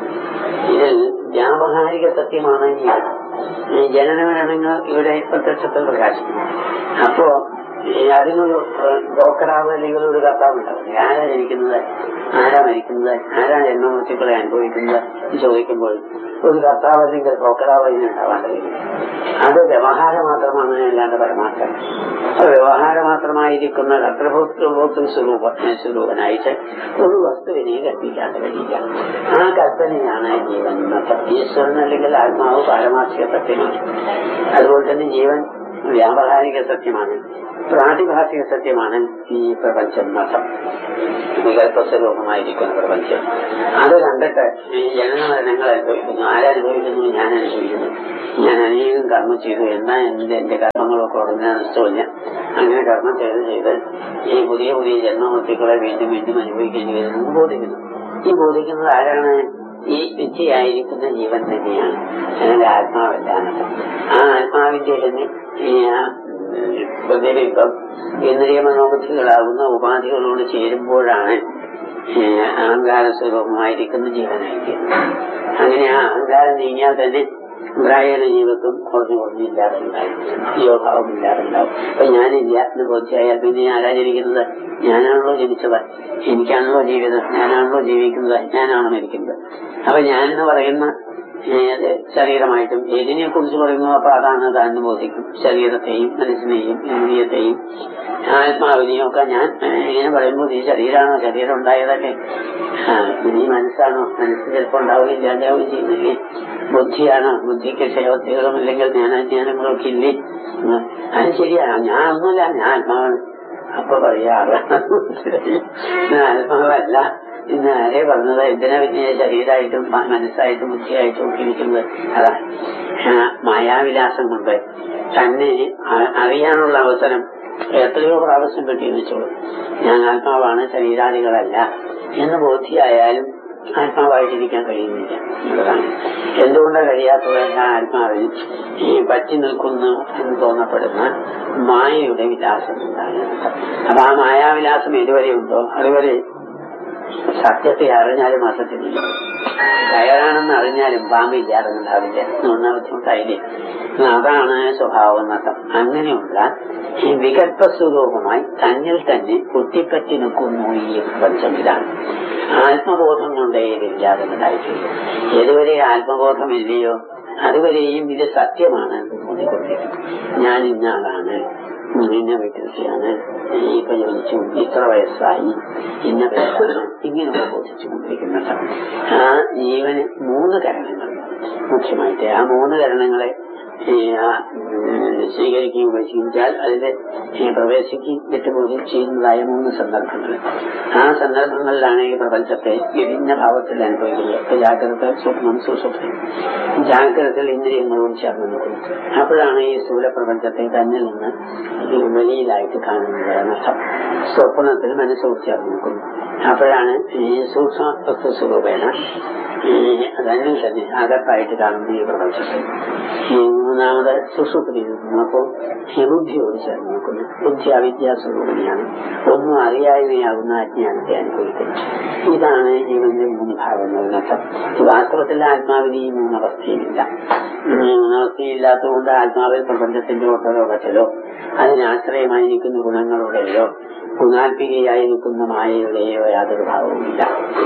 ഇതിൽ വ്യാവഹാരിക സത്യമാണ് ജീവൻ ഈ ജനനമരണങ്ങൾ ഇവിടെ പ്രത്യക്ഷത്തിൽ പ്രകാശിക്കുന്നു അപ്പോ അതിനൊരു ബ്രോക്കറാവ് അല്ലെങ്കിൽ ഒരു കർത്താവ് ഉണ്ടാവില്ല ആരാ ജനിക്കുന്നത് ആരാ മരിക്കുന്നത് ആരാ ജന്മമൃത്യുക്കളെ അനുഭവിക്കുന്നത് ചോദിക്കുമ്പോൾ ഒരു കർത്താവ് അല്ലെങ്കിൽ ബ്രോക്കറാവ് അതിനുണ്ടാവാൻ കഴിയും അത് വ്യവഹാരം മാത്രമാണ് അല്ലാണ്ട് പരമാർത്ഥം അപ്പൊ വ്യവഹാരം മാത്രമായിരിക്കുന്ന കർത്തൃഭോക്തൃഭോക്തൃ സ്വരൂപ സ്വരൂപനായിട്ട് ഒരു വസ്തുവിനെ കൽപ്പിക്കാണ്ട് കഴിയില്ല ആ കൽപ്പനയാണ് ജീവൻ ഈശ്വരൻ അല്ലെങ്കിൽ ആത്മാവ് പാരമാർത്ഥിക സത്യമാണ് അതുപോലെ തന്നെ ജീവൻ വ്യാവഹാരിക സത്യമാണ് പ്രാതിഭാസിക സത്യമാണ് ഈ പ്രപഞ്ചം മതം വികല്പസ്വരൂപമായിരിക്കുന്ന പ്രപഞ്ചം അത് കണ്ടിട്ട് ഈ ജനനമരണങ്ങൾ അനുഭവിക്കുന്നു ആരനുഭവിക്കുന്നു ഞാൻ അനുഭവിക്കുന്നു ഞാൻ അനേകം കർമ്മം ചെയ്തു എന്നാ എന്റെ എന്റെ കർമ്മങ്ങളൊക്കെ ഉടനെ നഷ്ടമില്ല അങ്ങനെ കർമ്മം ചെയ്ത് ചെയ്ത് ഈ പുതിയ പുതിയ ജന്മമൃത്യുക്കളെ വീണ്ടും വീണ്ടും അനുഭവിക്കേണ്ടി വരുന്നു ബോധിക്കുന്നു ഈ ബോധിക്കുന്നത് ആരാണ് ഈ വിദ്യയായിരിക്കുന്ന ജീവൻ തന്നെയാണ് അല്ലെങ്കിൽ ആത്മാവല്ല ആ ആത്മാവിന്റെ തന്നെ ഈ പ്രതിബിംബം ഇന്ദ്രിയ മനോബുദ്ധികളാകുന്ന ഉപാധികളോട് ചേരുമ്പോഴാണ് അഹങ്കാര സ്വരൂപമായിരിക്കുന്ന ജീവനായിരിക്കുന്നത് അങ്ങനെ ആ അഹങ്കാരം നീങ്ങിയാൽ തന്നെ പ്രായണ ജീവിതം കുറഞ്ഞു കുറഞ്ഞു ഇല്ലാതുണ്ടാവും യോഗാവും ഇല്ലാതുണ്ടാവും അപ്പൊ ഞാനില്ല എന്ന് ബോധ്യമായാൽ പിന്നെ ആരാ ജനിക്കുന്നത് ഞാനാണല്ലോ ജനിച്ചത് എനിക്കാണല്ലോ ജീവിതം ഞാനാണല്ലോ ജീവിക്കുന്നത് ഞാനാണ് മരിക്കുന്നത് അപ്പൊ ഞാനെന്ന് പറയുന്ന ശരീരമായിട്ടും ഏതിനെ കുറിച്ച് പറയുന്നു അപ്പൊ അതാണ് താൻ ബോധിക്കും ശരീരത്തെയും മനസ്സിനെയും ഇന്ദ്രിയത്തെയും ആത്മാവിനെയും ഒക്കെ ഞാൻ ഇങ്ങനെ പറയുമ്പോൾ ഈ ശരീരമാണോ ശരീരം ഉണ്ടായതല്ലേ ഈ മനസ്സാണോ മനസ്സ് ചിലപ്പോൾ ഉണ്ടാവുകയും ഇല്ലാണ്ടാവുകയും ചെയ്യുന്നില്ലേ ബുദ്ധിയാണോ ബുദ്ധിക്ക് ക്ഷേമത്തികളും അല്ലെങ്കിൽ ജ്ഞാനാജ്ഞാനങ്ങളൊക്കെ ഇല്ലേ അത് ശരിയാണ് ഞാൻ ഒന്നുമില്ല ഞാൻ ആത്മാവാണ് അപ്പൊ പറയാറ് ആത്മാവല്ല ഇന്ന് ആരെ പറഞ്ഞത് എന്തിനാ പിന്നെ ശരീരമായിട്ടും മനസ്സായിട്ടും ബുദ്ധിയായിട്ടും ഒക്കെ ഇരിക്കുന്നത് അതാണ് മായാവിലാസം കൊണ്ട് തന്നെ അറിയാനുള്ള അവസരം എത്രയോ പ്രാവശ്യം കിട്ടിയെന്ന് വെച്ചോളൂ ഞാൻ ആത്മാവാണ് ശരീരാദികളല്ല എന്ന് ബോധ്യമായാലും ആത്മാവായിട്ടിരിക്കാൻ കഴിയുന്നില്ല എന്നുള്ളതാണ് എന്തുകൊണ്ടാണ് കഴിയാത്തത് ആ ആത്മാവിൽ ഈ പറ്റി നിൽക്കുന്നു എന്ന് തോന്നപ്പെടുന്ന മായയുടെ വിലാസം ഉണ്ടാകുന്നത് അപ്പൊ ആ മായാവിലാസം ഇതുവരെ ഉണ്ടോ അതുവരെ സത്യത്തെ അറിഞ്ഞാലും അസത്യമില്ല കയറാണെന്ന് അറിഞ്ഞാലും പാമ്പില്ലാതെന്നുണ്ടാവില്ല എന്ന ബുദ്ധിമുട്ടായില്ലേ അതാണ് സ്വഭാവം നട്ടം അങ്ങനെയുള്ള ഈ വികല്പ സ്വരൂപമായി തന്നിൽ തന്നെ കുത്തിപ്പറ്റി നിൽക്കുന്നു ഈ പ്രപഞ്ചം ഇതാണ് ആത്മബോധം കൊണ്ടേ ഇതില്ലാതെ ഉണ്ടായിട്ടില്ല ഏതുവരെ ആത്മബോധമില്ലയോ അതുവരെയും ഇത് സത്യമാണ് എന്ന് തോന്നിക്കൊണ്ടിരിക്കും ഞാൻ ഇന്ന ആളാണ് ഇന്ന വീട്ടിലാണ് ഇപ്പൊ ജനിച്ചു ഇത്ര വയസ്സായി ഇന്ന പേരാണ് ഇങ്ങനെ ബോധിച്ചുകൊണ്ടിരിക്കുന്നത് ആ ജീവന് മൂന്ന് കരണങ്ങൾ മുഖ്യമായിട്ട് ആ മൂന്ന് കരണങ്ങളെ സ്വീകരിക്കുകയും ഉപേക്ഷിച്ചാൽ അതിൽ പ്രവേശിക്കുകയും വിട്ടുപോവുകയും ചെയ്യുന്നതായ മൂന്ന് സന്ദർഭങ്ങൾ ആ സന്ദർഭങ്ങളിലാണ് ഈ പ്രപഞ്ചത്തെ വിഭിന്ന ഭാവത്തിൽ അനുഭവിക്കുന്നത് ഇപ്പൊ ജാഗ്രത സ്വപ്നം സുസ്വപ്നം ജാഗ്രതയിൽ ഇന്ദ്രിയങ്ങളും ചേർന്ന് നിൽക്കുന്നു അപ്പോഴാണ് ഈ സ്ഥൂലപ്രപഞ്ചത്തെ തന്നിൽ നിന്ന് ഈ വെളിയിലായിട്ട് കാണുന്നത് എന്നർത്ഥം സ്വപ്നത്തിൽ മനസ്സോട് ചേർന്ന് നിൽക്കുന്നു അപ്പോഴാണ് ഈ സൂക്ഷ്മ വസ്തു സ്വരൂപേണ ഈ തന്നിൽ തന്നെ അകത്തായിട്ട് കാണുന്ന ഈ പ്രപഞ്ചത്തെ ഈ മൂന്നാമത് സുഷുപ്തി അപ്പോൾ ഈ ബുദ്ധിയോട് ചേർന്ന് നിൽക്കുന്നു ബുദ്ധി അവിദ്യാസ്വരൂപിണിയാണ് ഒന്നും അറിയായ്മയാകുന്ന അജ്ഞാനത്തെ അനുഭവിക്കുന്നു ഇതാണ് ജീവന്റെ മൂന്ന് ഭാഗങ്ങൾ എന്നർത്ഥം വാസ്തവത്തിൽ ആത്മാവിന് ഈ മൂന്നവസ്ഥയുമില്ല മൂന്നവസ്ഥയില്ലാത്തതുകൊണ്ട് ആത്മാവിൽ പ്രപഞ്ചത്തിന്റെ ഒട്ടലോ പറ്റലോ അതിനാശ്രയമായി നിൽക്കുന്ന ഗുണങ്ങളുടെയോ ഗുണാത്മികയായി നിൽക്കുന്ന മായയുടെയോ യാതൊരു ഭാവവുമില്ല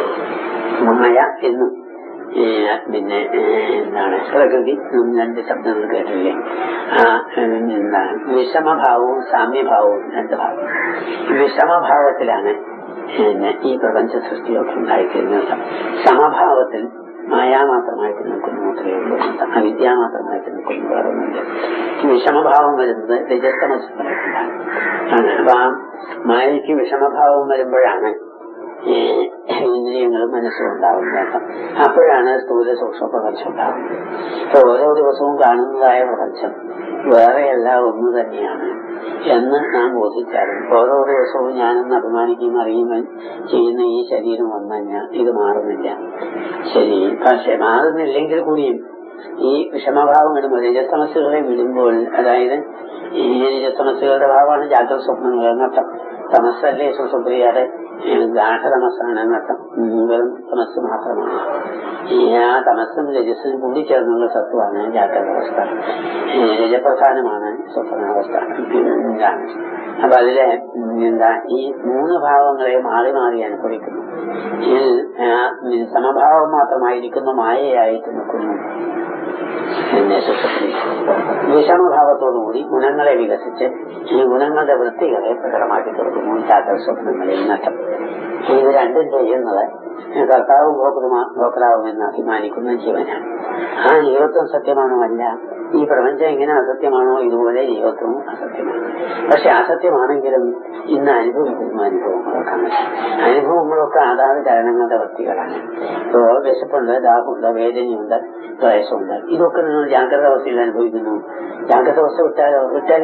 മായ എന്നും പിന്നെ എന്താണ് പ്രകൃതി രണ്ട് ശബ്ദങ്ങൾ കേട്ടില്ലേ ആ എന്താണ് വിഷമഭാവവും സാമ്യഭാവവും രണ്ട് ഭാവം വിഷമഭാവത്തിലാണ് പിന്നെ ഈ പ്രപഞ്ച സൃഷ്ടിയൊക്കെ ഉണ്ടായിത്തീരുന്നത് സമഭാവത്തിൽ മായാ മാത്രമായിട്ട് നിൽക്കുന്നു മാത്രമേ ഉള്ളൂ അവിദ്യ മാത്രമായിട്ട് നിൽക്കുന്നു വേറൊന്നുമില്ല വിഷമഭാവം വരുന്നത് രജസ്തമസുണ്ടാണ് അപ്പൊ ആ മായയ്ക്ക് വിഷമഭാവം വരുമ്പോഴാണ് ഇന്ദ്രിയങ്ങളും മനസ്സും ഉണ്ടാവുന്നത് അപ്പോഴാണ് സ്ഥൂല സൂക്ഷ്മ പ്രപഞ്ചം ഉണ്ടാകുന്നത് ഇപ്പൊ ഓരോ ദിവസവും കാണുന്നതായ പ്രപഞ്ചം വേറെയല്ല ഒന്ന് തന്നെയാണ് എന്ന് നാം ബോധിച്ചാലും ഓരോ ദിവസവും ഞാനെന്ന് അഭിമാനിക്കുകയും അറിയുമ്പോൾ ചെയ്യുന്ന ഈ ശരീരം വന്നുകഴിഞ്ഞാൽ ഇത് മാറുന്നില്ല ശരി പക്ഷെ മാറുന്നില്ലെങ്കിൽ കൂടിയും ഈ വിഷമഭാവം വിടുമ്പോൾ രജസമസ്യകളെ വിടുമ്പോൾ അതായത് ഈ രജസമസ്യകളുടെ ഭാവമാണ് ജാഗ്രത സ്വപ്നങ്ങൾ എന്നർത്ഥം തമസ്സല്ലേ സുസുപ്രിയയുടെ ഗാഠതമസ്സാണ് എന്നർത്ഥം വെറും തമസ് മാത്രമാണ് ഈ ആ തമസ്സും രജസ്സും കൂടിച്ചേർന്നുള്ള സത്വമാണ് ജാഗ്രത അവസ്ഥ രജപ്രധാനമാണ് സ്വപ്നാവസ്ഥ ഇതാണ് അപ്പൊ അതിലെ എന്താ ഈ മൂന്ന് ഭാവങ്ങളെ മാറി മാറി അനുഭവിക്കുന്നു ഇതിൽ സമഭാവം മാത്രമായിരിക്കുന്ന മായയായിട്ട് നിൽക്കുന്നു എന്നെ സുഖത്തിൽ വിഷമഭാവത്തോടുകൂടി ഗുണങ്ങളെ വികസിച്ച് ഈ ഗുണങ്ങളുടെ വൃത്തികളെ പ്രകടമാക്കി കൊടുക്കുന്നു ചാക്കൽ സ്വപ്നങ്ങളിൽ നഷ്ടം ഇത് രണ്ടും ചെയ്യുന്നത് കർത്താവും ഭോക്തൃമാ ഭോക്താവും എന്ന് അഭിമാനിക്കുന്ന ജീവനാണ് ആ ജീവത്വം സത്യമാണോ അല്ല ഈ പ്രപഞ്ചം എങ്ങനെ അസത്യമാണോ ഇതുപോലെ ജീവത്വവും അസത്യമാണ് പക്ഷെ അസത്യമാണെങ്കിലും ഇന്ന് അനുഭവിക്കുന്ന അനുഭവങ്ങളൊക്കെയാണ് അനുഭവങ്ങളൊക്കെ അതാത് ചരണങ്ങളുടെ വൃത്തികളാണ് ഇപ്പോ വിശപ്പുണ്ട് ദാഹമുണ്ട് വേദനയുണ്ട് ക്ലേശമുണ്ട് ഇതൊക്കെ നിങ്ങൾ ജാഗ്രത അവസ്ഥയിൽ അനുഭവിക്കുന്നു ജാഗ്രത അവസ്ഥ വിട്ടാലോ വിട്ടാൽ